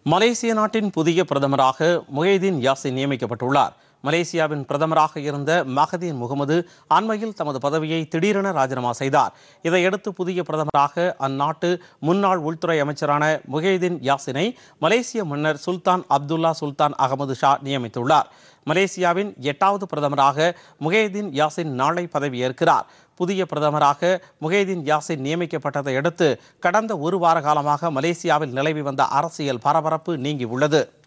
மலேசிய நாட்டின் புதிய பிரதமராக முஹைதீன் யாசின் நியமிக்கப்பட்டுள்ளார் மலேசியாவின் பிரதமராக இருந்த மகதீன் முகமது அண்மையில் தமது பதவியை திடீரென ராஜினாமா செய்தார் இதையடுத்து புதிய பிரதமராக அந்நாட்டு முன்னாள் உள்துறை அமைச்சரான முஹைதீன் யாசினை மலேசிய மன்னர் சுல்தான் அப்துல்லா சுல்தான் அகமது ஷா நியமித்துள்ளார் மலேசியாவின் எட்டாவது பிரதமராக முஹைதீன் யாசின் நாளை பதவியேற்கிறார் புதிய பிரதமராக முஹைதீன் யாசின் நியமிக்கப்பட்டதை அடுத்து கடந்த ஒரு வார காலமாக மலேசியாவில் நிலவி வந்த அரசியல் பரபரப்பு நீங்கியுள்ளது